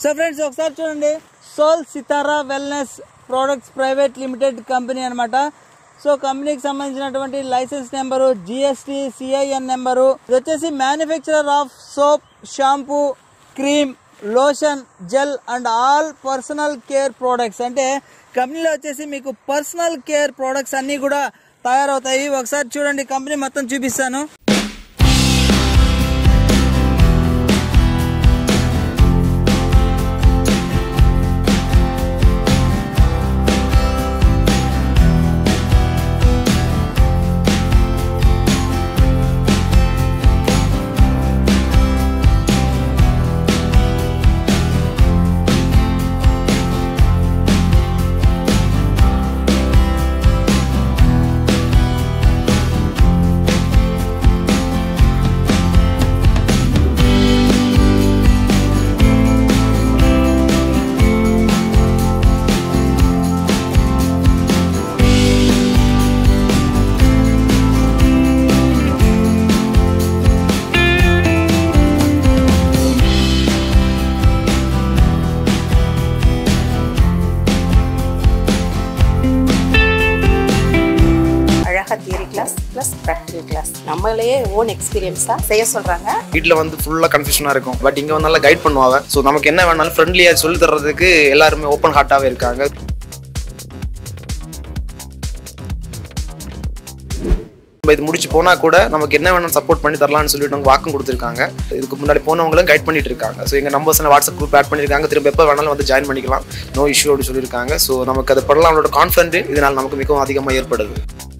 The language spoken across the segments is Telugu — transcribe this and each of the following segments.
సో ఫ్రెండ్స్ ఒకసారి చూడండి soul Sitara wellness products private limited company అన్నమాట సో కంపెనీకి సంబంధించినటువంటి licence number GST CIN number ఇది వచ్చేసి manufacturer of soap shampoo cream lotion gel and all personal care products అంటే కంపెనీలో వచ్చేసి మీకు పర్సనల్ కేర్ ప్రోడక్ట్స్ అన్నీ కూడా తయారవుతాయి ఒకసారి చూడండి కంపెనీ మొత్తం చూపిస్తాను அழகா theory class plus practical class நம்மளே ஓன் எக்ஸ்பீரியன்ஸாக செய்ய சொல்கிறாங்க வீட்டில் வந்து ஃபுல்லாக கன்ஃபியூஷனாக இருக்கும் பட் இங்கே வந்து நல்லா கைட் பண்ணுவாங்க ஸோ நமக்கு என்ன வேணாலும் ஃப்ரெண்ட்லியாக சொல்லி தர்றதுக்கு எல்லாருமே ஓப்பன் ஹார்ட்டாகவே இருக்காங்க நம்ம இது முடிச்சு போனா கூட நமக்கு என்ன வேணும் சப்போர்ட் பண்ணி தரலாம்னு சொல்லிட்டு அவங்க வாக்கும் கொடுத்துருக்காங்க இதுக்கு முன்னாடி போனவங்களும் கைட் பண்ணிட்டு இருக்காங்க ஸோ எங்கள் நம்பர்ஸ் வாட்ஸ்அப் குரூப் ஆட் பண்ணியிருக்காங்க திரும்ப எப்போ வேணாலும் வந்து ஜாயின் பண்ணிக்கலாம் நோ இஷ்யூ அப்படி சொல்லியிருக்காங்க ஸோ நமக்கு அது படலாம் அவங்களோட கான்ஃபிடென்ட் இதனால் நமக்கு மிகவும் அதிகமாக ஏற்படுது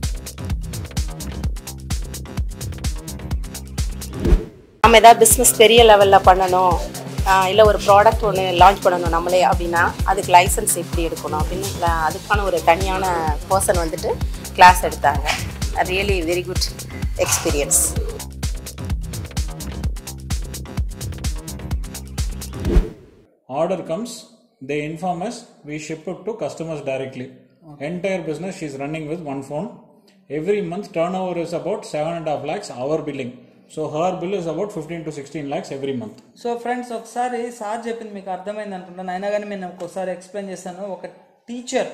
நம்ம ஏதாவது பிஸ்னஸ் பெரிய லெவலில் பண்ணணும் இல்லை ஒரு ப்ராடக்ட் ஒன்று லான்ச் பண்ணணும் நம்மளே அப்படின்னா அதுக்கு லைசன்ஸ் எப்படி எடுக்கணும் அப்படின்னு cla- அதுக்கான ஒரு தனியான பர்சன் வந்துட்டு கிளாஸ் எடுத்தாங்க really very good experience order comes they inform us we ship it to customers directly entire business she's running with one phone every month turnover is about seven and a half lakhs our billing so her bill is about 15 to 16 lakhs every month so friends ఒకసారి సార్ చెప్పింది మీకు అర్థమైంది అనుకుంటాను అయినా కానీ నేను ఒకసారి ఎక్స్ప్లెయిన్ చేస్తాను ఒక టీచర్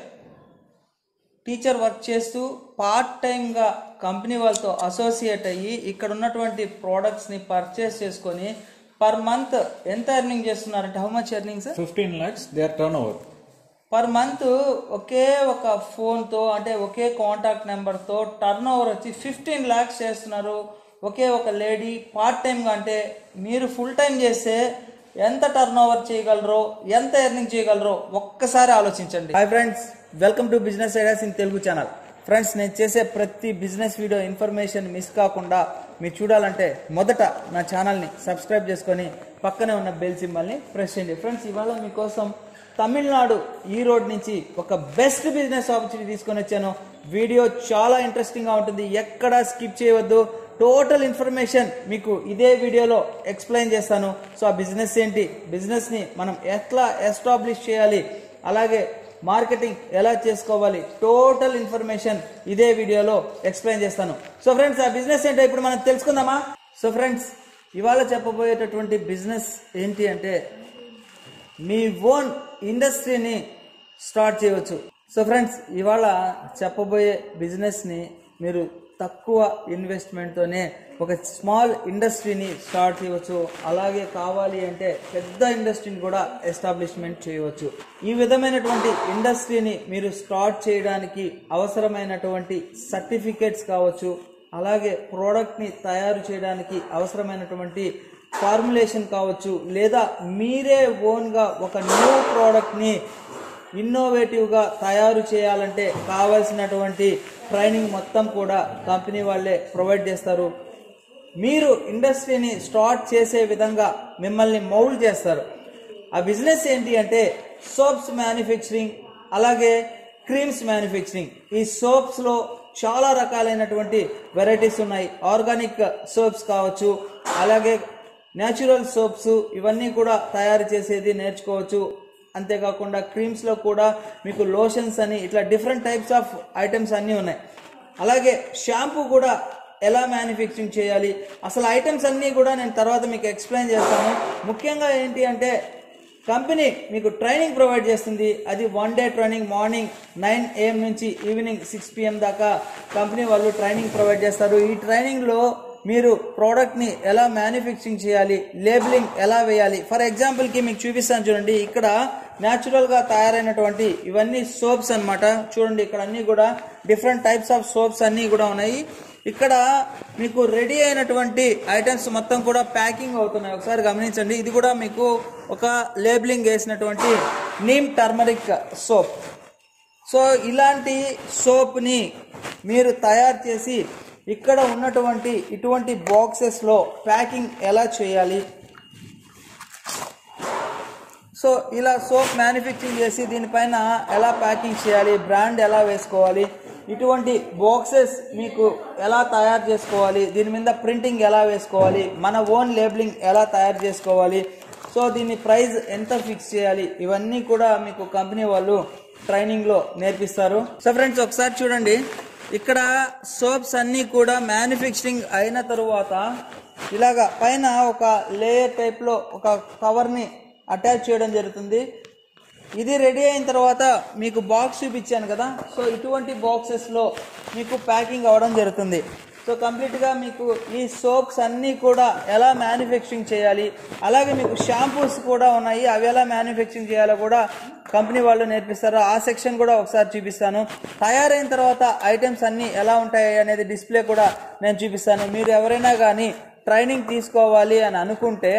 టీచర్ వర్క్ చేస్తూ పార్ట్ టైంగా కంపెనీ వాళ్ళతో అసోసియేట్ అయ్యి ఇక్కడ ఉన్నటువంటి ప్రోడక్ట్స్ని పర్చేస్ చేసుకొని పర్ మంత్ ఎంత ఎర్నింగ్ చేస్తున్నారంటే how much earnings 15 lakhs their turnover per month ఒకే ఒక ఫోన్తో అంటే ఒకే కాంటాక్ట్ నెంబర్తో టర్న్ ఓవర్ వచ్చి ఫిఫ్టీన్ ల్యాక్స్ చేస్తున్నారు ఒకే ఒక లేడీ పార్ట్ టైంగా అంటే మీరు ఫుల్ టైం చేస్తే ఎంత టర్న్ ఓవర్ చేయగలరో ఎంత ఎర్నింగ్ చేయగలరో ఒక్కసారి ఆలోచించండి hi friends welcome to business ideas in Telugu channel friends నేను చేసే ప్రతి బిజినెస్ వీడియో ఇన్ఫర్మేషన్ మిస్ కాకుండా మీరు చూడాలంటే మొదట నా ఛానల్ని సబ్స్క్రైబ్ చేసుకొని పక్కనే ఉన్న బెల్ సింబల్ని ప్రెస్ చేయండి ఫ్రెండ్స్ ఇవాళ మీకోసం తమిళనాడు ఈ రోడ్ నుంచి ఒక బెస్ట్ బిజినెస్ ఆపర్చునిటీ తీసుకొని వచ్చాను వీడియో చాలా ఇంట్రెస్టింగ్గా ఉంటుంది ఎక్కడా స్కిప్ చేయవద్దు టోటల్ ఇన్ఫర్మేషన్ మీకు ఇదే వీడియోలో ఎక్స్ప్లెయిన్ చేస్తాను సో ఆ బిజినెస్ ఏంటి బిజినెస్ని మనం ఎట్లా ఎస్టాబ్లిష్ చేయాలి అలాగే మార్కెటింగ్ ఎలా చేసుకోవాలి టోటల్ ఇన్ఫర్మేషన్ ఇదే వీడియోలో ఎక్స్ప్లెయిన్ చేస్తాను సో ఫ్రెండ్స్ ఆ బిజినెస్ ఏంటో ఇప్పుడు మనం తెలుసుకుందామా సో ఫ్రెండ్స్ ఇవాళ చెప్పబోయేటటువంటి బిజినెస్ ఏంటి అంటే మీ ఓన్ ఇండస్ట్రీని స్టార్ట్ చేయవచ్చు సో ఫ్రెండ్స్ ఇవాళ చెప్పబోయే బిజినెస్ని మీరు తక్కువ ఇన్వెస్ట్మెంట్తోనే ఒక స్మాల్ ఇండస్ట్రీని స్టార్ట్ చేయవచ్చు అలాగే కావాలి అంటే పెద్ద ఇండస్ట్రీని కూడా ఎస్టాబ్లిష్మెంట్ చేయవచ్చు ఈ విధమైనటువంటి ఇండస్ట్రీని మీరు స్టార్ట్ చేయడానికి అవసరమైనటువంటి సర్టిఫికేట్స్ కావచ్చు అలాగే ప్రోడక్ట్ని తయారు చేయడానికి అవసరమైనటువంటి ఫార్ములేషన్ కావచ్చు లేదా మీరే ఓన్గా ఒక న్యూ ప్రోడక్ట్ని ఇన్నోవేటివ్గా తయారు చేయాలంటే కావాల్సినటువంటి ట్రైనింగ్ మొత్తం కూడా కంపెనీ వాళ్ళే ప్రొవైడ్ చేస్తారు మీరు ఇండస్ట్రీని స్టార్ట్ చేసే విధంగా మిమ్మల్ని మౌల్డ్ చేస్తారు ఆ బిజినెస్ ఏంటి అంటే సోప్స్ మ్యానుఫ్యాక్చరింగ్ అలాగే క్రీమ్స్ మ్యానుఫ్యాక్చరింగ్ ఈ సోప్స్లో చాలా రకాలైనటువంటి వెరైటీస్ ఉన్నాయి ఆర్గానిక్ సోప్స్ కావచ్చు అలాగే న్యాచురల్ సోప్స్ ఇవన్నీ కూడా తయారు చేసేది నేర్చుకోవచ్చు అంతేకాకుండా క్రీమ్స్లో కూడా మీకు లోషన్స్ అని ఇట్లా డిఫరెంట్ టైప్స్ ఆఫ్ ఐటమ్స్ అన్నీ ఉన్నాయి అలాగే షాంపూ కూడా ఎలా మ్యానుఫ్యాక్చరింగ్ చేయాలి అసలు ఐటమ్స్ అన్నీ కూడా నేను తర్వాత మీకు ఎక్స్ప్లెయిన్ చేస్తాను ముఖ్యంగా ఏంటి అంటే కంపెనీ మీకు ట్రైనింగ్ ప్రొవైడ్ చేస్తుంది అది one day training morning nine AM నుంచి ఈవినింగ్ సిక్స్ పిఎం దాకా కంపెనీ వాళ్ళు ట్రైనింగ్ ప్రొవైడ్ చేస్తారు ఈ ట్రైనింగ్లో మీరు ప్రోడక్ట్ని ఎలా మ్యానుఫ్యాక్చరింగ్ చేయాలి లేబులింగ్ ఎలా వేయాలి ఫర్ ఎగ్జాంపుల్కి మీకు చూపిస్తాను చూడండి ఇక్కడ న్యాచురల్గా తయారైనటువంటి ఇవన్నీ సోప్స్ అన్నమాట చూడండి ఇక్కడ అన్నీ కూడా డిఫరెంట్ టైప్స్ ఆఫ్ సోప్స్ అన్నీ కూడా ఉన్నాయి ఇక్కడ మీకు రెడీ అయినటువంటి ఐటమ్స్ మొత్తం కూడా ప్యాకింగ్ అవుతున్నాయి ఒకసారి గమనించండి ఇది కూడా మీకు ఒక లేబులింగ్ వేసినటువంటి నీమ్ టర్మరిక్ సోప్ సో ఇలాంటి సోప్ని మీరు తయారు చేసి ఇక్కడ ఉన్నటువంటి ఇటువంటి బాక్సెస్లో ప్యాకింగ్ ఎలా చేయాలి సో ఇలా సోప్ మ్యానుఫ్యాక్చరింగ్ చేసి దీనిపైన ఎలా ప్యాకింగ్ చేయాలి బ్రాండ్ ఎలా వేసుకోవాలి ఇటువంటి బాక్సెస్ మీకు ఎలా తయారు చేసుకోవాలి దీని మీద ప్రింటింగ్ ఎలా వేసుకోవాలి మన ఓన్ లేబులింగ్ ఎలా తయారు చేసుకోవాలి సో దీని ప్రైస్ ఎంత ఫిక్స్ చేయాలి ఇవన్నీ కూడా మీకు కంపెనీ వాళ్ళు ట్రైనింగ్లో నేర్పిస్తారు సో ఫ్రెండ్స్ ఒకసారి చూడండి ఇక్కడ సోప్స్ అన్నీ కూడా మ్యానుఫ్యాక్చరింగ్ అయిన తరువాత ఇలాగా పైన ఒక లేయర్ టైప్లో ఒక కవర్ని అటాచ్ చేయడం జరుగుతుంది ఇది రెడీ అయిన తర్వాత మీకు బాక్స్ చూపించాను కదా సో ఇటువంటి బాక్సెస్లో మీకు ప్యాకింగ్ అవ్వడం జరుగుతుంది సో కంప్లీట్గా మీకు ఈ సోప్స్ అన్నీ కూడా ఎలా మ్యానుఫ్యాక్చరింగ్ చేయాలి అలాగే మీకు షాంపూస్ కూడా ఉన్నాయి అవి ఎలా మ్యానుఫ్యాక్చరింగ్ చేయాలో కూడా కంపెనీ వాళ్ళు నేర్పిస్తారు ఆ సెక్షన్ కూడా ఒకసారి చూపిస్తాను తయారైన తర్వాత ఐటమ్స్ అన్నీ ఎలా ఉంటాయి అనేది డిస్ప్లే కూడా నేను చూపిస్తాను మీరు ఎవరైనా కానీ ట్రైనింగ్ తీసుకోవాలి అని అనుకుంటే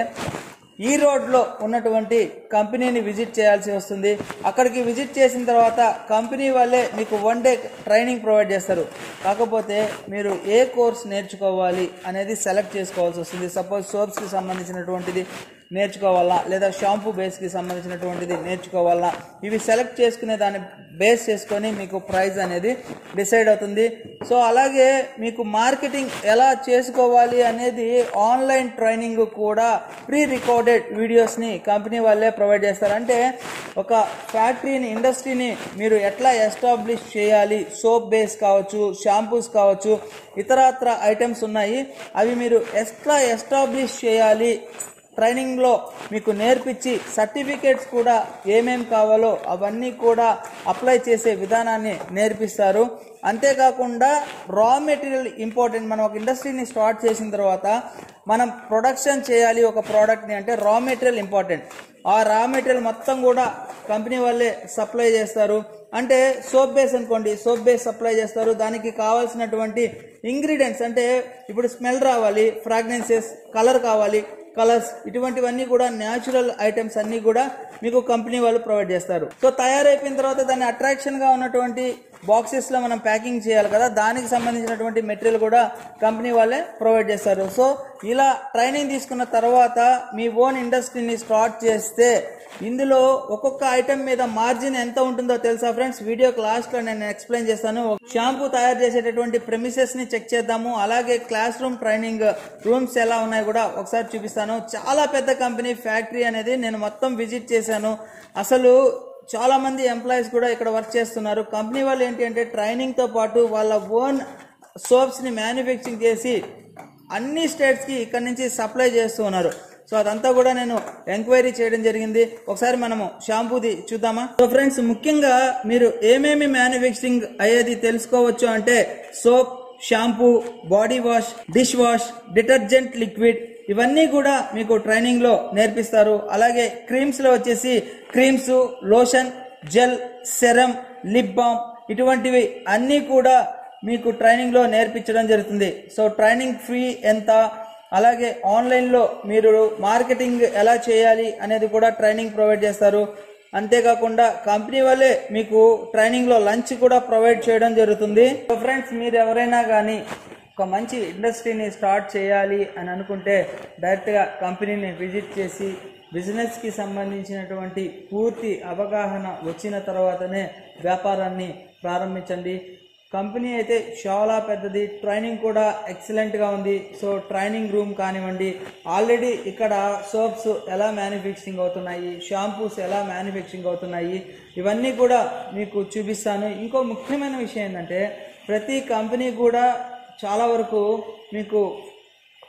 ఈ రోడ్లో ఉన్నటువంటి కంపెనీని విజిట్ చేయాల్సి వస్తుంది అక్కడికి విజిట్ చేసిన తర్వాత కంపెనీ వాళ్ళే మీకు వన్ డే ట్రైనింగ్ ప్రొవైడ్ చేస్తారు కాకపోతే మీరు ఏ కోర్స్ నేర్చుకోవాలి అనేది సెలెక్ట్ చేసుకోవాల్సి వస్తుంది సపోజ్ సోప్స్కి సంబంధించినటువంటిది నేర్చుకోవాలా లేదా షాంపూ బేస్కి సంబంధించినటువంటిది నేర్చుకోవాలా ఇవి సెలెక్ట్ చేసుకునే దాన్ని బేస్ చేసుకొని మీకు ప్రైస్ అనేది డిసైడ్ అవుతుంది సో అలాగే మీకు మార్కెటింగ్ ఎలా చేసుకోవాలి అనేది ఆన్లైన్ ట్రైనింగ్ కూడా ప్రీ రికార్డెడ్ వీడియోస్ని కంపెనీ వాళ్ళే ప్రొవైడ్ చేస్తారు అంటే ఒక ఫ్యాక్టరీని ఇండస్ట్రీని మీరు ఎట్లా ఎస్టాబ్లిష్ చేయాలి సోప్ బేస్ కావచ్చు షాంపూస్ కావచ్చు ఇతరత్ర ఐటమ్స్ ఉన్నాయి అవి మీరు ఎట్లా ఎస్టాబ్లిష్ చేయాలి ట్రైనింగ్లో మీకు నేర్పించి సర్టిఫికేట్స్ కూడా ఏమేం కావాలో అవన్నీ కూడా అప్లై చేసే విధానాన్ని నేర్పిస్తారు అంతేకాకుండా రా మెటీరియల్ ఇంపార్టెంట్ మనం ఒక ఇండస్ట్రీని స్టార్ట్ చేసిన తర్వాత మనం ప్రొడక్షన్ చేయాలి ఒక ప్రోడక్ట్ని అంటే రా మెటీరియల్ ఇంపార్టెంట్ ఆ రా మెటీరియల్ మొత్తం కూడా కంపెనీ వాళ్ళే సప్లై చేస్తారు అంటే సోప్ బేస్ అనుకోండి సోప్ బేస్ సప్లై చేస్తారు దానికి కావాల్సినటువంటి ఇంగ్రీడియంట్స్ అంటే ఇప్పుడు స్మెల్ రావాలి ఫ్రాగ్రెన్సెస్ కలర్ కావాలి కలర్స్ ఇటువంటివన్నీ కూడా న్యాచురల్ ఐటమ్స్ అన్నీ కూడా మీకు కంపెనీ వాళ్ళు ప్రొవైడ్ చేస్తారు సో తయారైపోయిన తర్వాత దాన్ని అట్రాక్షన్ గా ఉన్నటువంటి బాక్సెస్ లో మనం ప్యాకింగ్ చేయాలి కదా దానికి సంబంధించినటువంటి మెటీరియల్ కూడా కంపెనీ వాళ్ళే ప్రొవైడ్ చేస్తారు సో ఇలా ట్రైనింగ్ తీసుకున్న తర్వాత మీ ఓన్ ఇండస్ట్రీని స్టార్ట్ చేస్తే ఇందులో ఒక్కొక్క ఐటమ్ మీద మార్జిన్ ఎంత ఉంటుందో తెలుసా ఫ్రెండ్స్ వీడియోకి లాస్ట్ లో నేను ఎక్స్ప్లెయిన్ చేస్తాను షాంపూ తయారు చేసేటటువంటి ప్రెమిసెస్ ని చెక్ చేద్దాము అలాగే క్లాస్ రూమ్ ట్రైనింగ్ రూమ్స్ ఎలా ఉన్నాయి కూడా ఒకసారి చూపిస్తాను చాలా పెద్ద కంపెనీ ఫ్యాక్టరీ అనేది నేను మొత్తం విజిట్ చేశాను అసలు చాలా మంది ఎంప్లాయీస్ కూడా ఇక్కడ వర్క్ చేస్తున్నారు కంపెనీ వాళ్ళు ఏంటి అంటే ట్రైనింగ్ తో పాటు వాళ్ళ ఓన్ సోప్స్ ని మ్యానుఫ్యాక్చరింగ్ చేసి అన్ని స్టేట్స్ కి ఇక్కడ నుంచి సప్లై చేస్తూ ఉన్నారు సో అదంతా కూడా నేను ఎంక్వైరీ చేయడం జరిగింది ఒకసారి మనము షాంపూది చూద్దామా సో ఫ్రెండ్స్ ముఖ్యంగా మీరు ఏమేమి మ్యానుఫ్యాక్చరింగ్ అయ్యేది తెలుసుకోవచ్చు అంటే soap shampoo body wash dish wash detergent liquid ఇవన్నీ కూడా మీకు ట్రైనింగ్ లో నేర్పిస్తారు అలాగే క్రీమ్స్ లో వచ్చేసి creams lotion gel serum lip balm ఇటువంటివి అన్నీ కూడా మీకు ట్రైనింగ్ లో నేర్పించడం జరుగుతుంది సో ట్రైనింగ్ ఫీ ఎంత అలాగే ఆన్లైన్ లో మీరు మార్కెటింగ్ ఎలా చేయాలి అనేది కూడా ట్రైనింగ్ ప్రొవైడ్ చేస్తారు అంతేకాకుండా కంపెనీ వాళ్ళే మీకు ట్రైనింగ్ లో లంచ్ కూడా ప్రొవైడ్ చేయడం జరుగుతుంది సో ఫ్రెండ్స్ మీరు ఎవరైనా కానీ ఒక మంచి ఇండస్ట్రీని స్టార్ట్ చేయాలి అని అనుకుంటే డైరెక్ట్గా కంపెనీని విజిట్ చేసి బిజినెస్కి సంబంధించినటువంటి పూర్తి అవగాహన వచ్చిన తర్వాతనే వ్యాపారాన్ని ప్రారంభించండి కంపెనీ అయితే చాలా పెద్దది ట్రైనింగ్ కూడా ఎక్సలెంట్గా ఉంది సో ట్రైనింగ్ రూమ్ కానివ్వండి ఆల్రెడీ ఇక్కడ సోప్స్ ఎలా మ్యానుఫ్యాక్చరింగ్ అవుతున్నాయి షాంపూస్ ఎలా మ్యానుఫ్యాక్చరింగ్ అవుతున్నాయి ఇవన్నీ కూడా మీకు చూపిస్తాను ఇంకో ముఖ్యమైన విషయం ఏంటంటే ప్రతి కంపెనీ కూడా చాలా వరకు మీకు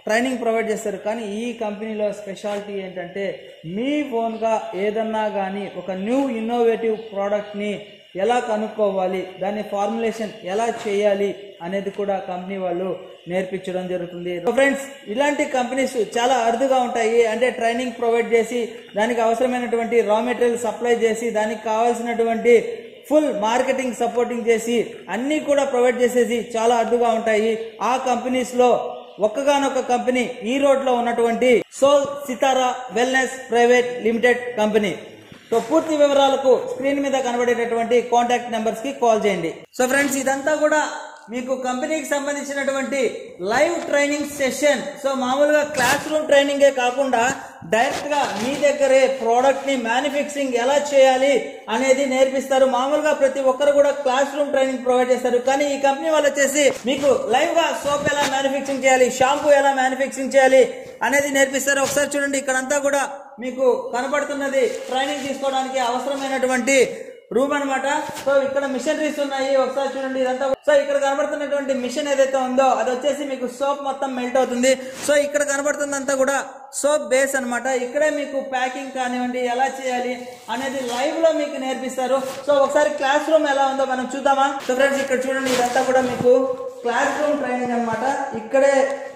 ట్రైనింగ్ ప్రొవైడ్ చేస్తారు కానీ ఈ కంపెనీలో స్పెషాలిటీ ఏంటంటే మీ ఓన్గా ఏదన్నా కానీ ఒక న్యూ ఇన్నోవేటివ్ ప్రోడక్ట్ని ఎలా కనుక్కోవాలి దాని ఫార్ములేషన్ ఎలా చేయాలి అనేది కూడా కంపెనీ వాళ్ళు నేర్పించడం జరుగుతుంది ఫ్రెండ్స్ ఇలాంటి కంపెనీస్ చాలా అరుదుగా ఉంటాయి అంటే ట్రైనింగ్ ప్రొవైడ్ చేసి దానికి అవసరమైనటువంటి రా మెటీరియల్ సప్లై చేసి దానికి కావాల్సినటువంటి ఫుల్ మార్కెటింగ్ సపోర్టింగ్ చేసి అన్నీ కూడా ప్రొవైడ్ చేసేసి చాలా అడ్డుగా ఉంటాయి ఆ కంపెనీస్ లో ఒక్కగానొక్క కంపెనీ ఈ రోడ్ లో ఉన్నటువంటి soul Sitara wellness private limited company so పూర్తి వివరాలకు స్క్రీన్ మీద కనబడేటటువంటి కాంటాక్ట్ నెంబర్స్ కి కాల్ చేయండి సో ఫ్రెండ్స్ ఇదంతా కూడా మీకు కంపెనీకి సంబంధించినటువంటి లైవ్ ట్రైనింగ్ సెషన్ సో మామూలుగా క్లాస్ రూమ్ ట్రైనింగే కాకుండా డైరెక్ట్ గా మీ దగ్గరే ప్రోడక్ట్ ని మ్యానుఫ్యాక్చరింగ్ ఎలా చేయాలి అనేది నేర్పిస్తారు మామూలుగా ప్రతి ఒక్కరు కూడా క్లాస్ రూమ్ ట్రైనింగ్ ప్రొవైడ్ చేస్తారు కానీ ఈ కంపెనీ వాళ్ళు వచ్చేసి మీకు లైవ్ గా సోప్ ఎలా మ్యానుఫ్యాక్చరింగ్ చేయాలి షాంపూ ఎలా మ్యానుఫ్యాక్చరింగ్ చేయాలి అనేది నేర్పిస్తారు ఒకసారి చూడండి ఇక్కడంతా కూడా మీకు కనబడుతున్నది ట్రైనింగ్ తీసుకోవడానికి అవసరమైనటువంటి రూమ్ అన్నమాట సో ఇక్కడ మిషనరీస్ ఉన్నాయి ఒకసారి చూడండి ఇదంతా సో ఇక్కడ కనబడుతున్నటువంటి మిషన్ ఏదైతే ఉందో అది వచ్చేసి మీకు సోప్ మొత్తం మెల్ట్ అవుతుంది సో ఇక్కడ కనబడుతుందంతా కూడా సోప్ బేస్ అన్నమాట ఇక్కడే మీకు ప్యాకింగ్ కానివ్వండి ఎలా చేయాలి అనేది లైవ్ లో మీకు నేర్పిస్తారు సో ఒకసారి క్లాస్ రూమ్ ఎలా ఉందో మనం చూద్దామా సో ఫ్రెండ్స్ ఇక్కడ చూడండి ఇదంతా కూడా మీకు క్లాస్ రూమ్ ట్రైనింగ్ అన్నమాట ఇక్కడే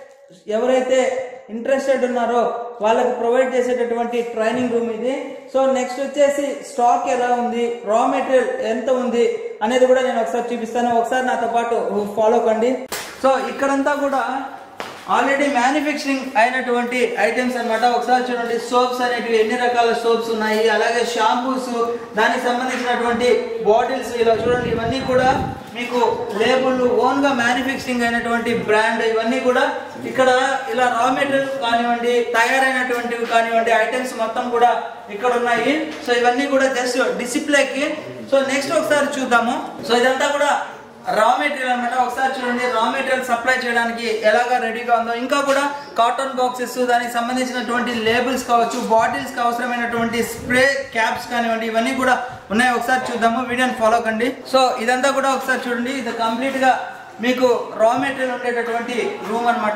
ఎవరైతే ఇంట్రెస్టెడ్ ఉన్నారో వాళ్ళకి ప్రొవైడ్ చేసేటటువంటి ట్రైనింగ్ రూమ్ ఇది సో నెక్స్ట్ వచ్చేసి స్టాక్ ఎలా ఉంది రా మెటీరియల్ ఎంత ఉంది అనేది కూడా నేను ఒకసారి చూపిస్తాను ఒకసారి నాతో పాటు ఫాలో కండి సో ఇక్కడంతా కూడా ఆల్రెడీ మ్యానుఫ్యాక్చరింగ్ అయినటువంటి ఐటమ్స్ అన్నమాట ఒకసారి చూడండి సోప్స్ అనేటివి ఎన్ని రకాల సోప్స్ ఉన్నాయి అలాగే షాంపూస్ దానికి సంబంధించినటువంటి బాటిల్స్ ఇలా చూడండి ఇవన్నీ కూడా మీకు లేబుల్ ఓన్ గా మ్యానుఫ్యాక్చరింగ్ అయినటువంటి బ్రాండ్ ఇవన్నీ కూడా ఇక్కడ ఇలా రా మెటీరియల్ కానివ్వండి తయారైనటువంటివి కానివ్వండి ఐటమ్స్ మొత్తం కూడా ఇక్కడ ఉన్నాయి సో ఇవన్నీ కూడా జస్ట్ డిసిప్లేకి సో నెక్స్ట్ ఒకసారి చూద్దాము సో ఇదంతా కూడా రా మెటీరియల్ అన్నమాట ఒకసారి చూడండి రా మెటీరియల్ సప్లై చేయడానికి ఎలాగా రెడీగా ఉందో ఇంకా కూడా కాటన్ బాక్సెస్ దానికి సంబంధించినటువంటి లేబుల్స్ కావచ్చు బాటిల్స్ కి అవసరమైనటువంటి స్ప్రే క్యాప్స్ కానివ్వండి ఇవన్నీ కూడా ఉన్నాయి ఒకసారి చూద్దాము వీడియోని ఫాలో కండి సో ఇదంతా కూడా ఒకసారి చూడండి ఇది కంప్లీట్ గా మీకు రా మెటీరియల్ ఉండేటటువంటి రూమ్ అన్నమాట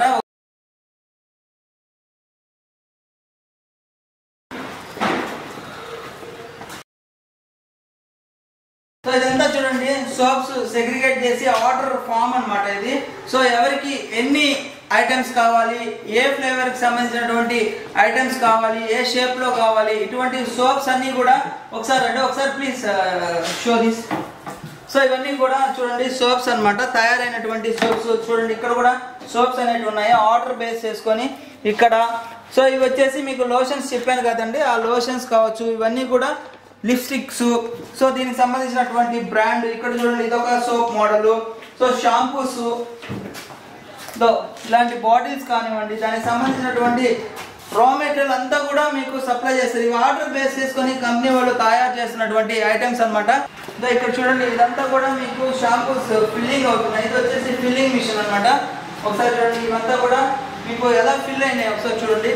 సో ఇదంతా చూడండి సోప్స్ సెగ్రిగేట్ చేసి ఆర్డర్ ఫామ్ అన్నమాట ఇది సో ఎవరికి ఎన్ని ఐటమ్స్ కావాలి ఏ ఫ్లేవర్ కి సంబంధించినటువంటి ఐటమ్స్ కావాలి ఏ షేప్ లో కావాలి ఇటువంటి సోప్స్ అన్ని కూడా ఒకసారి అంటే ఒకసారి ప్లీజ్ షో దిస్ సో ఇవన్నీ కూడా చూడండి సోప్స్ అన్నమాట తయారైనటువంటి సోప్స్ చూడండి ఇక్కడ కూడా సోప్స్ అనేవి ఉన్నాయి ఆర్డర్ బేస్ చేసుకొని ఇక్కడ సో ఇవి వచ్చేసి మీకు లోషన్స్ చెప్పాను కదండి ఆ లోషన్స్ కావచ్చు ఇవన్నీ కూడా లిప్స్టిక్స్ సో దీనికి సంబంధించినటువంటి బ్రాండ్ ఇక్కడ చూడండి ఇదొక సోప్ మోడల్ సో షాంపూస్ దో ఇలాంటి బాటిల్స్ కానివ్వండి దానికి సంబంధించినటువంటి రా మెటీరియల్ అంతా కూడా మీకు సప్లై చేస్తారు ఇవి ఆర్డర్ బేస్ చేసుకొని కంపెనీ వాళ్ళు తయారు చేస్తున్నటువంటి ఐటమ్స్ అన్నమాట దో ఇక్కడ చూడండి ఇదంతా కూడా మీకు షాంపూస్ ఫిల్లింగ్ అవుతున్నాయి ఇది వచ్చేసి ఫిల్లింగ్ మిషన్ అన్నమాట ఒకసారి చూడండి ఇవంతా కూడా మీకు ఎలా ఫిల్ అయినాయి ఒకసారి చూడండి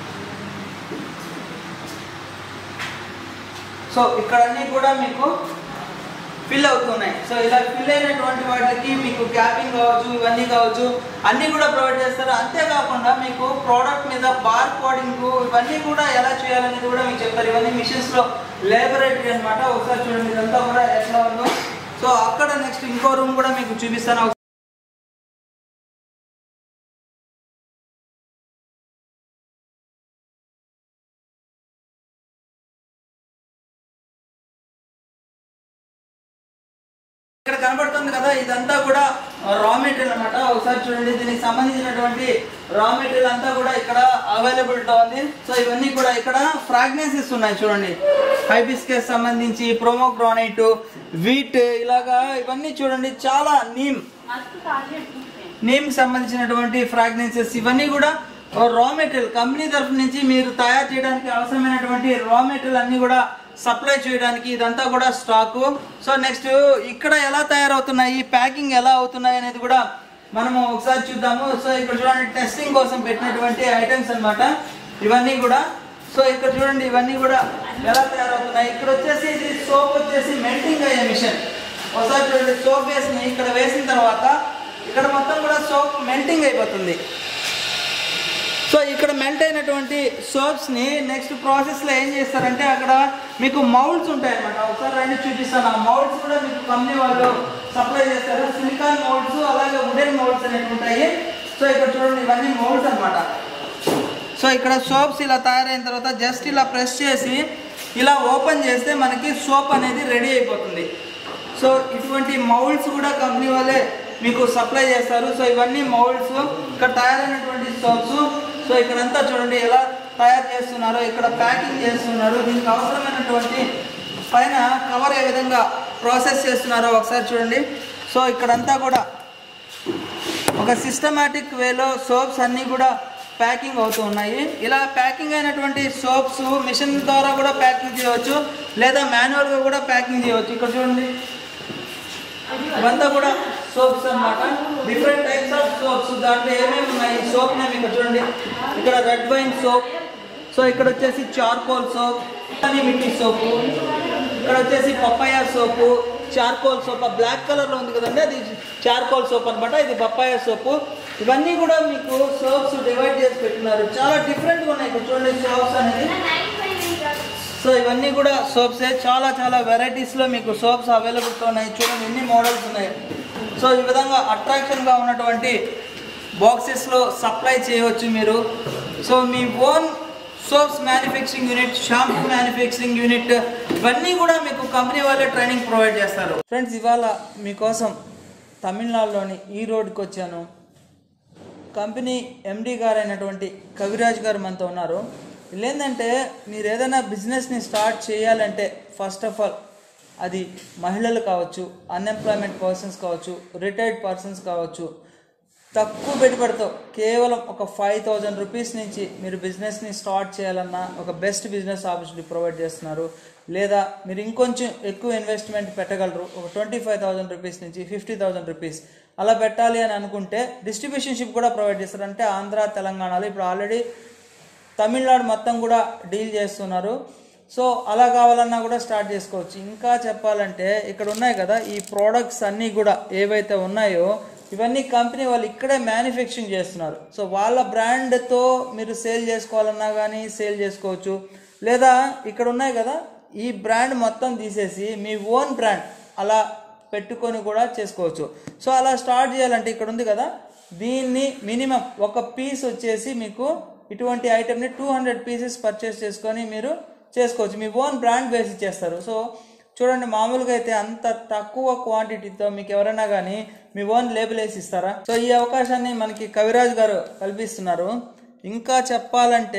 సో ఇక్కడ అన్ని కూడా మీకు ఫిల్ అవుతున్నాయి సో ఇలా ఫిల్ అయినటువంటి వాటికి మీకు క్యాపింగ్ కావచ్చు ఇవన్నీ కావచ్చు అన్నీ కూడా ప్రొవైడ్ చేస్తారు అంతేకాకుండా మీకు ప్రోడక్ట్ మీద బార్ కోడింగ్ ఇవన్నీ కూడా ఎలా చేయాలనేది కూడా మీకు చెప్తారు ఇవన్నీ మిషన్స్ లో లేబొరేటరీ అన్నమాట ఒకసారి చూడండి ఇదంతా కూడా ఎట్లా ఉందో సో అక్కడ నెక్స్ట్ ఇంకో రూమ్ కూడా మీకు చూపిస్తాను ఇక్కడ కనబడుతుంది కదా ఇదంతా కూడా రా మెటీరియల్ అన్నమాట ఒకసారి చూడండి దీనికి సంబంధించినటువంటి రా మెటీరియల్ అంతా కూడా ఇక్కడ అవైలబిలిటీ ఉంది సో ఇవన్నీ కూడా ఇక్కడ ఫ్రాగ్నెన్సెస్ ఉన్నాయి చూడండి హైబిస్కెస్ సంబంధించి ప్రోమోగ్రానైట్ వీట్ ఇలాగా ఇవన్నీ చూడండి చాలా నీమ్ నేమ్ సంబంధించినటువంటి ఫ్రాగ్రెన్సెస్ ఇవన్నీ కూడా రా మెటీరియల్ కంపెనీ తరఫు నుంచి మీరు తయారు చేయడానికి అవసరమైనటువంటి రా మెటీరియల్ అన్ని కూడా సప్లై చేయడానికి ఇదంతా కూడా స్టాకు సో నెక్స్ట్ ఇక్కడ ఎలా తయారవుతున్నాయి ప్యాకింగ్ ఎలా అవుతున్నాయి అనేది కూడా మనము ఒకసారి చూద్దాము సో ఇక్కడ చూడండి టెస్టింగ్ కోసం పెట్టినటువంటి ఐటమ్స్ అన్నమాట ఇవన్నీ కూడా సో ఇక్కడ చూడండి ఇవన్నీ కూడా ఎలా తయారవుతున్నాయి ఇక్కడ వచ్చేసి ఇది సోప్ వచ్చేసి మెల్టింగ్ అయ్యే మిషన్ ఒకసారి చూడండి సోప్ వేసి ఇక్కడ వేసిన తర్వాత ఇక్కడ మొత్తం కూడా సోప్ మెల్టింగ్ అయిపోతుంది మెల్ట్ అయినటువంటి సోప్స్ ని నెక్స్ట్ ప్రాసెస్ లో ఏం చేస్తారంటే అక్కడ మీకు మౌల్డ్స్ ఉంటాయి అనమాట ఒకసారి రండి చూపిస్తాను ఆ మౌల్డ్స్ కూడా మీకు కంపెనీ వాళ్ళు సప్లై చేస్తారు సిలికాన్ మౌల్డ్స్ అలాగే వుడెన్ మౌల్డ్స్ అనేవి ఉంటాయి సో ఇక్కడ చూడండి ఇవన్నీ మౌల్డ్స్ అన్నమాట సో ఇక్కడ సోప్స్ ఇలా తయారైన తర్వాత జస్ట్ ఇలా ప్రెస్ చేసి ఇలా ఓపెన్ చేస్తే మనకి సోప్ అనేది రెడీ అయిపోతుంది సో ఇటువంటి మౌల్డ్స్ కూడా కంపెనీ వాళ్ళే మీకు సప్లై చేస్తారు సో ఇవన్నీ మౌల్డ్స్ ఇక్కడ తయారైనటువంటి సోప్స్ సో ఇక్కడంతా చూడండి ఎలా తయారు చేస్తున్నారో ఇక్కడ ప్యాకింగ్ చేస్తున్నారు దీనికి అవసరమైనటువంటి పైన కవర్ ఏ విధంగా ప్రాసెస్ చేస్తున్నారో ఒకసారి చూడండి సో ఇక్కడంతా కూడా ఒక సిస్టమాటిక్ వేలో సోప్స్ అన్నీ కూడా ప్యాకింగ్ అవుతూ ఉన్నాయి ఇలా ప్యాకింగ్ అయినటువంటి సోప్స్ మిషన్ ద్వారా కూడా ప్యాకింగ్ చేయవచ్చు లేదా మాన్యువల్గా కూడా ప్యాకింగ్ చేయవచ్చు ఇక్కడ చూడండి ఇవంతా కూడా సోప్స్ అన్నమాట డిఫరెంట్ టైప్స్ ఆఫ్ సోప్స్ దాంట్లో ఏమేమి ఉన్నాయి సోప్ నేమ్ ఇక్కడ చూడండి ఇక్కడ రెడ్ వైన్ సోప్ సో ఇక్కడ వచ్చేసి చార్కోల్ సోప్ హనీ మిట్టి సోపు ఇక్కడ వచ్చేసి పప్పాయ సోపు చార్కోల్ సోప్ ఆ బ్లాక్ కలర్ లో ఉంది కదండి అది చార్కోల్ సోప్ అన్నమాట ఇది పప్పాయ సోపు ఇవన్నీ కూడా మీకు సోప్స్ డివైడ్ చేసి పెట్టినారు చాలా డిఫరెంట్గా ఉన్నాయి ఇక్కడ చూడండి సోప్స్ అనేది సో ఇవన్నీ కూడా సోప్సే చాలా చాలా వెరైటీస్లో మీకు సోప్స్ అవైలబుల్గా ఉన్నాయి చూడండి ఎన్ని మోడల్స్ ఉన్నాయి సో ఈ విధంగా అట్రాక్షన్గా ఉన్నటువంటి బాక్సెస్లో సప్లై చేయవచ్చు మీరు సో మీ own soaps manufacturing unit shampoo manufacturing unit ఇవన్నీ కూడా మీకు కంపెనీ వాళ్ళే ట్రైనింగ్ ప్రొవైడ్ చేస్తారు ఫ్రెండ్స్ ఇవాళ మీకోసం తమిళనాడులోని ఈ రోడ్కి వచ్చాను కంపెనీ ఎండి గారు అయినటువంటి కవిరాజ్ గారు మనతో ఉన్నారు ఏంటంటే మీరు ఏదైనా బిజినెస్ని స్టార్ట్ చేయాలంటే ఫస్ట్ ఆఫ్ ఆల్ అది మహిళలు కావచ్చు అన్ఎంప్లాయ్మెంట్ పర్సన్స్ కావచ్చు రిటైర్డ్ పర్సన్స్ కావచ్చు తక్కువ పెట్టుబడితో కేవలం ఒక ఫైవ్ థౌజండ్ రూపీస్ నుంచి మీరు బిజినెస్ని స్టార్ట్ చేయాలన్నా ఒక బెస్ట్ బిజినెస్ ఆపర్చునిటీ ప్రొవైడ్ చేస్తున్నారు లేదా మీరు ఇంకొంచెం ఎక్కువ ఇన్వెస్ట్మెంట్ పెట్టగలరు ఒక ట్వంటీ ఫైవ్ థౌసండ్ రూపీస్ నుంచి ఫిఫ్టీ థౌసండ్ రూపీస్ అలా పెట్టాలి అని అనుకుంటే డిస్ట్రిబ్యూషన్షిప్ కూడా ప్రొవైడ్ చేస్తారు అంటే ఆంధ్ర తెలంగాణలో ఇప్పుడు ఆల్రెడీ తమిళనాడు మొత్తం కూడా డీల్ చేస్తున్నారు సో అలా కావాలన్నా కూడా స్టార్ట్ చేసుకోవచ్చు ఇంకా చెప్పాలంటే ఇక్కడ ఉన్నాయి కదా ఈ ప్రోడక్ట్స్ అన్నీ కూడా ఏవైతే ఉన్నాయో ఇవన్నీ కంపెనీ వాళ్ళు ఇక్కడే మ్యానుఫ్యాక్చరింగ్ చేస్తున్నారు సో వాళ్ళ బ్రాండ్తో మీరు సేల్ చేసుకోవాలన్నా కానీ సేల్ చేసుకోవచ్చు లేదా ఇక్కడ ఉన్నాయి కదా ఈ బ్రాండ్ మొత్తం తీసేసి మీ ఓన్ బ్రాండ్ అలా పెట్టుకొని కూడా చేసుకోవచ్చు సో అలా స్టార్ట్ చేయాలంటే ఇక్కడ ఉంది కదా దీన్ని మినిమం ఒక పీస్ వచ్చేసి మీకు ఇటువంటి ఐటెంని టూ హండ్రెడ్ పీసెస్ పర్చేస్ చేసుకొని మీరు చేసుకోవచ్చు మీ ఓన్ బ్రాండ్ బేస్ ఇచ్చేస్తారు సో చూడండి మామూలుగా అయితే అంత తక్కువ క్వాంటిటీతో మీకు ఎవరైనా కానీ మీ ఓన్ లేబుల్ వేసి ఇస్తారా సో ఈ అవకాశాన్ని మనకి కవిరాజ్ గారు కల్పిస్తున్నారు ఇంకా చెప్పాలంటే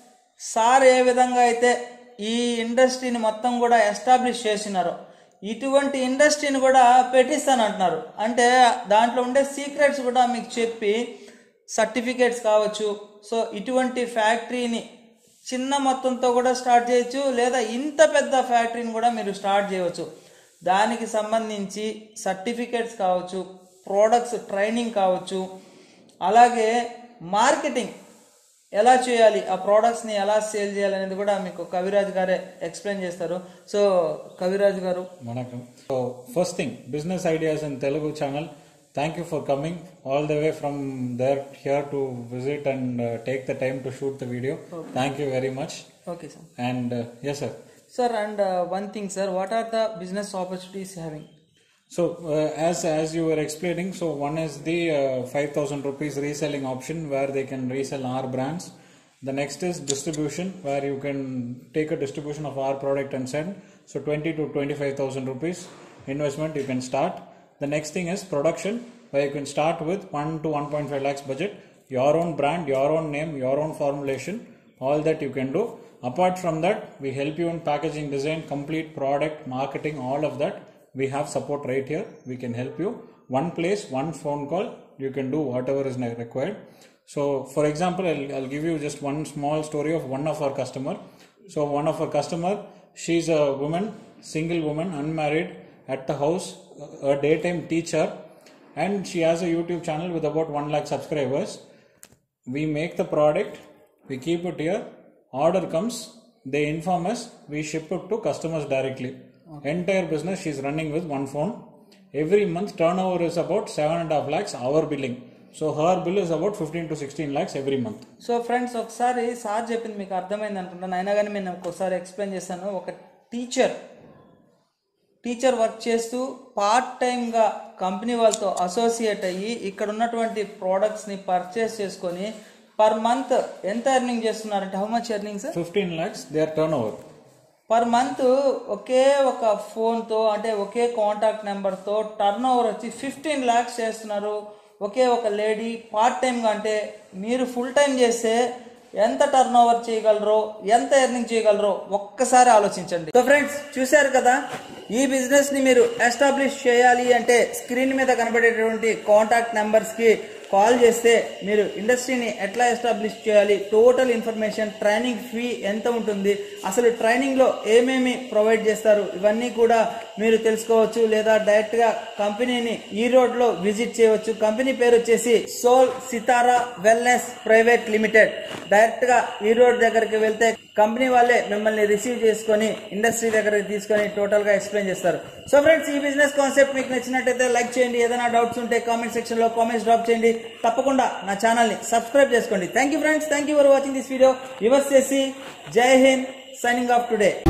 సార్ ఏ విధంగా అయితే ఈ ఇండస్ట్రీని మొత్తం కూడా ఎస్టాబ్లిష్ చేసినారో ఇటువంటి ఇండస్ట్రీని కూడా పెట్టిస్తానంటున్నారు అంటే దాంట్లో ఉండే సీక్రెట్స్ కూడా మీకు చెప్పి సర్టిఫికేట్స్ కావచ్చు సో ఇటువంటి ఫ్యాక్టరీని చిన్న మొత్తంతో కూడా స్టార్ట్ చేయొచ్చు లేదా ఇంత పెద్ద ఫ్యాక్టరీని కూడా మీరు స్టార్ట్ చేయవచ్చు దానికి సంబంధించి సర్టిఫికేట్స్ కావచ్చు ప్రోడక్ట్స్ ట్రైనింగ్ కావచ్చు అలాగే మార్కెటింగ్ ఎలా చేయాలి ఆ ప్రోడక్ట్స్ని ఎలా సేల్ చేయాలి అనేది కూడా మీకు కవిరాజ్ గారే ఎక్స్ప్లెయిన్ చేస్తారు సో కవిరాజ్ గారు Vanakkam. So, first thing, business ideas in Telugu channel. Thank you for coming all the way from there here to visit and uh, take the time to shoot the video. Thank you very much. Okay sir And uh, yes, sir. Sir and one thing sir what are the business opportunities having So uh, as as you were explaining, so one is the uh, five thousand rupees reselling option where they can resell our brands. The next is distribution where you can take a distribution of our product and send. So twenty to twenty five thousand rupees investment you can start. The next thing is production where you can start with one to one point five lakhs budget, your own brand, your own name, your own formulation, all that you can do. Apart from that, we help you in packaging design, complete product, marketing, all of that we have support right here we can help you one place one phone call you can do whatever is ne- required so for example I'll, I'll give you just one small story of one of our customer so one of our customer she's a woman single woman unmarried at the house a daytime teacher and she has a youtube channel with about 1 lakh subscribers we make the product we keep it here order comes they inform us we ship it to customers directly entire business she's running with one phone every month turnover is about seven and a half lakhs our billing So her bill is about 15 to 16 lakhs every month. So friends ఒకసారి సార్ చెప్పింది మీకు అర్థమైంది అనుకుంటాను అయినా కానీ నేను ఒకసారి ఎక్స్ప్లెయిన్ చేస్తాను ఒక టీచర్ టీచర్ వర్క్ చేస్తూ పార్ట్ టైంగా కంపెనీ వాళ్ళతో అసోసియేట్ అయ్యి ఇక్కడ ఉన్నటువంటి ప్రోడక్ట్స్ని పర్చేస్ చేసుకొని పర్ మంత్ ఎంత ఎర్నింగ్ చేస్తున్నారంటే how much earning sir 15 lakhs their turnover. Per month ఒకే ఒక ఫోన్తో అంటే ఒకే కాంటాక్ట్ నెంబర్తో టర్న్ ఓవర్ వచ్చి ఫిఫ్టీన్ ల్యాక్స్ చేస్తున్నారు ఒకే ఒక లేడీ పార్ట్ టైంగా అంటే మీరు ఫుల్ టైం చేస్తే ఎంత టర్న్ ఓవర్ చేయగలరో ఎంత ఎర్నింగ్ చేయగలరో ఒక్కసారి ఆలోచించండి సో ఫ్రెండ్స్ చూశారు కదా ఈ బిజినెస్ ని మీరు ఎస్టాబ్లిష్ చేయాలి అంటే స్క్రీన్ మీద కనబడేటువంటి కాంటాక్ట్ నెంబర్స్ కి కాల్ చేస్తే మీరు ఇండస్ట్రీని ఎట్లా ఎస్టాబ్లిష్ చేయాలి టోటల్ ఇన్ఫర్మేషన్ ట్రైనింగ్ ఫీ ఎంత ఉంటుంది అసలు ట్రైనింగ్లో ఏమేమి ప్రొవైడ్ చేస్తారు ఇవన్నీ కూడా మీరు తెలుసుకోవచ్చు లేదా డైరెక్ట్గా కంపెనీని ఈ రోడ్లో విజిట్ చేయవచ్చు కంపెనీ పేరు వచ్చేసి soul Sitara wellness private limited డైరెక్ట్గా ఈ రోడ్ దగ్గరికి వెళ్తే కంపెనీ వాళ్ళే మిమ్మల్ని రిసీవ్ చేసుకొని ఇండస్ట్రీ దగ్గరికి తీసుకొని టోటల్గా ఎక్స్ప్లెయిన్ చేస్తారు సో ఫ్రెండ్స్ ఈ బిజినెస్ కాన్సెప్ట్ మీకు నచ్చినట్టయితే లైక్ చేయండి ఏదైనా డౌట్స్ ఉంటే కామెంట్ సెక్షన్లో కామెంట్స్ డ్రాప్ చేయండి తప్పకుండా నా ఛానల్ని సబ్స్క్రైబ్ చేసుకోండి thank you friends thank you for watching this video yours చేసి జై హింద్ సైనింగ్ ఆఫ్ టుడే